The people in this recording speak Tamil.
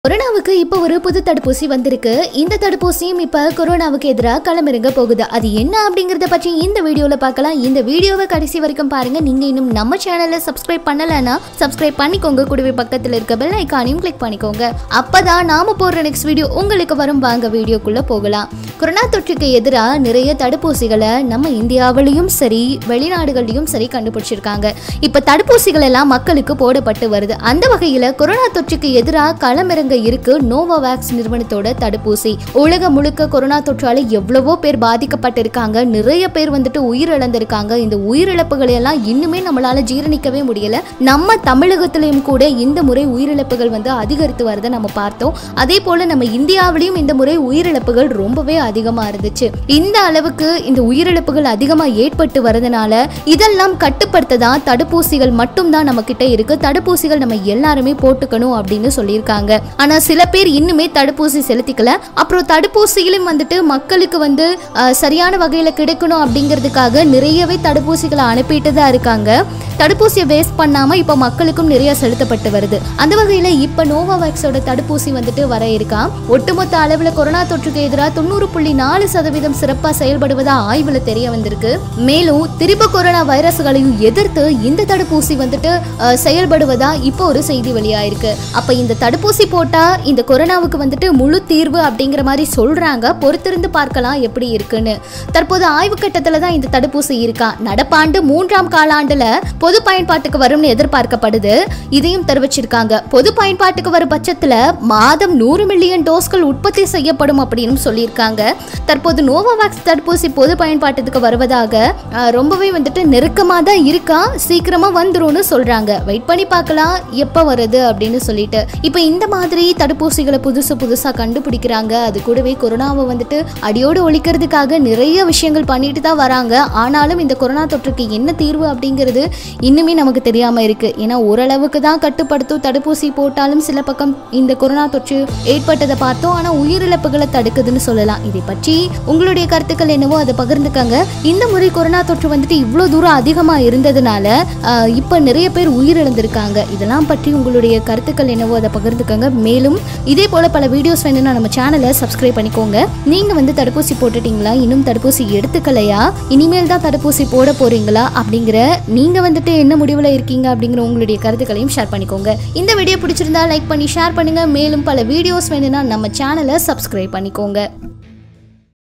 கொரோனாவுக்கு இப்போ ஒரு புது தடுப்பூசி வந்திருக்கு இந்த தடுப்பூசியும் இப்போ கொரோனாவுக்கு எதிராக களமிறங்க போகுது அது என்ன அப்படிங்கறத பற்றி இந்த வீடியோல பார்க்கலாம் இந்த வீடியோவை கடைசி வரைக்கும் பாருங்க நீங்க இன்னும் நம்ம சேனலை சப்ஸ்கிரைப் பண்ணலைன்னா சப்ஸ்கிரைப் பண்ணிக்கோங்க கூடவே பக்கத்தில் இருக்க பெல் ஐக்கானையும் கிளிக் பண்ணிக்கோங்க அப்பதான் நாம போடுற நெக்ஸ்ட் வீடியோ உங்களுக்கு வரும் வாங்க வீடியோக்குள்ள போகலாம் கொரோனா தொற்றுக்கு எதிராக நிறைய தடுப்பூசிகளை நம்ம இந்தியாவிலையும் சரி வெளிநாடுகள்லையும் சரி கண்டுபிடிச்சிருக்காங்க இப்போ தடுப்பூசிகள் எல்லாம் மக்களுக்கு போடப்பட்டு வருது அந்த வகையில் கொரோனா தொற்றுக்கு எதிராக களமிறங்க இருக்கு நோவோவேக்ஸ் நிறுவனத்தோட தடுப்பூசி உலகம் முழுக்க கொரோனா தொற்றால எவ்வளவோ பேர் பாதிக்கப்பட்டிருக்காங்க நிறைய பேர் வந்துட்டு உயிரிழந்திருக்காங்க இந்த உயிரிழப்புகளை எல்லாம் இன்னுமே நம்மளால ஜீரணிக்கவே முடியல நம்ம தமிழகத்திலையும் கூட இந்த முறை உயிரிழப்புகள் வந்து அதிகரித்து வரதை நம்ம பார்த்தோம் அதே போல நம்ம இந்தியாவிலையும் இந்த முறை உயிரிழப்புகள் ரொம்பவே அதிகமா இருந்துச்சு இந்த அளவுக்கு இந்த உயிரிழப்புகள் அதிகமா ஏற்பட்டு வரதுனால இதெல்லாம் கட்டுப்படுத்த தான் தடுப்பூசிகள் மட்டும்தான் நம்ம கிட்ட இருக்கு தடுப்பூசிகள் நம்ம எல்லாருமே போட்டுக்கணும் அப்படின்னு சொல்லியிருக்காங்க ஆனா சில பேர் இன்னுமே தடுப்பூசி செலுத்திக்கல அப்புறம் தடுப்பூசியிலும் வந்துட்டு மக்களுக்கு வந்து அஹ், சரியான வகையில கிடைக்கணும் அப்படிங்கிறதுக்காக நிறையவே தடுப்பூசிகளை அனுப்பிட்டு தான் இருக்காங்க தடுப்பூசியை வேஸ்ட் பண்ணாம இப்போ மக்களுக்கும் நிறைய செலுத்தப்பட்டு வருது அந்த வகையில இப்போ நோவாவேக்ஸோட தடுப்பூசி வந்துட்டு வர இருக்கா ஒட்டுமொத்த அளவில் கொரோனா தொற்றுக்கு எதிராக தொண்ணூறு புள்ளி நாலு சதவீதம் சிறப்பாக செயல்படுவதா ஆய்வுல தெரிய வந்திருக்கு மேலும் திரும்ப கொரோனா வைரஸ்களையும் எதிர்த்து இந்த தடுப்பூசி வந்துட்டு அஹ், செயல்படுவதா இப்போ ஒரு செய்தி வெளியாயிருக்கு அப்ப இந்த தடுப்பூசி போட்டா இந்த கொரோனாவுக்கு வந்துட்டு முழு தீர்வு அப்படிங்கிற மாதிரி சொல்றாங்க பொறுத்திருந்து பார்க்கலாம் எப்படி இருக்குன்னு தற்போது ஆய்வு கட்டத்துல தான் இந்த தடுப்பூசி இருக்கா நடப்பாண்டு மூன்றாம் காலாண்டுல பொது பயன்பாட்டுக்கு வரும்னு எதிர்பார்க்கப்படுது இதையும் தெரிவிச்சிருக்காங்க பொது பயன்பாட்டுக்கு வரும் பட்சத்துல மாதம் நூறு மில்லியன் டோஸ்கள் உற்பத்தி செய்யப்படும் அப்படின்னு சொல்லியிருக்காங்க தற்போது நோவோவேக்ஸ் தடுப்பூசி பொது பயன்பாட்டுக்கு வருவதாக அஹ், ரொம்பவே வந்துட்டு நெருக்கமாக தான் இருக்கா சீக்கிரமா வந்துரும்னு சொல்றாங்க வெயிட் பண்ணி பார்க்கலாம் எப்போ வருது அப்படின்னு சொல்லிட்டு இப்போ இந்த மாதிரி தடுப்பூசிகளை புதுசு புதுசாக கண்டுபிடிக்கிறாங்க அது கூடவே கொரோனாவை வந்துட்டு அடியோடு ஒழிக்கிறதுக்காக நிறைய விஷயங்கள் பண்ணிட்டு தான் வராங்க ஆனாலும் இந்த கொரோனா தொற்றுக்கு என்ன தீர்வு அப்படிங்கிறது இன்னுமே நமக்கு தெரியாம இருக்கு ஏன்னா ஓரளவுக்கு தான் கட்டுப்படுத்தும் தடுப்பூசி போட்டாலும் சில பக்கம் இந்த கொரோனா தொற்று ஏற்பட்டதை பார்த்தோம் ஆனால் உயிரிழப்புகளை தடுக்குதுன்னு சொல்லலாம் இதை பற்றி உங்களுடைய கருத்துக்கள் என்னவோ அதை பகிர்ந்துக்கங்க இந்த முறை கொரோனா தொற்று வந்துட்டு இவ்வளோ தூரம் அதிகமாக இருந்ததுனால ஆஹ், இப்போ நிறைய பேர் உயிரிழந்திருக்காங்க இதெல்லாம் பற்றி உங்களுடைய கருத்துக்கள் என்னவோ அதை பகிர்ந்துக்கங்க மேலும் இதே போல பல வீடியோஸ் வேணும்னா நம்ம சேனலை சப்ஸ்கிரைப் பண்ணிக்கோங்க நீங்க வந்து தடுப்பூசி போட்டுட்டீங்களா இன்னும் தடுப்பூசி எடுத்துக்கலையா இனிமேல் தான் தடுப்பூசி போட போறீங்களா அப்படிங்கிற நீங்க வந்துட்டு என்ன முடிவில் இருக்கீங்க அப்படிங்கிற உங்களுடைய கருத்துக்களையும் ஷேர் பண்ணிக்கோங்க இந்த வீடியோ பிடிச்சிருந்தா லைக் பண்ணி ஷேர் பண்ணுங்க மேலும் பல வீடியோஸ் வேணும்னா நம்ம சேனலை சப்ஸ்கிரைப் பண்ணிக்கோங்க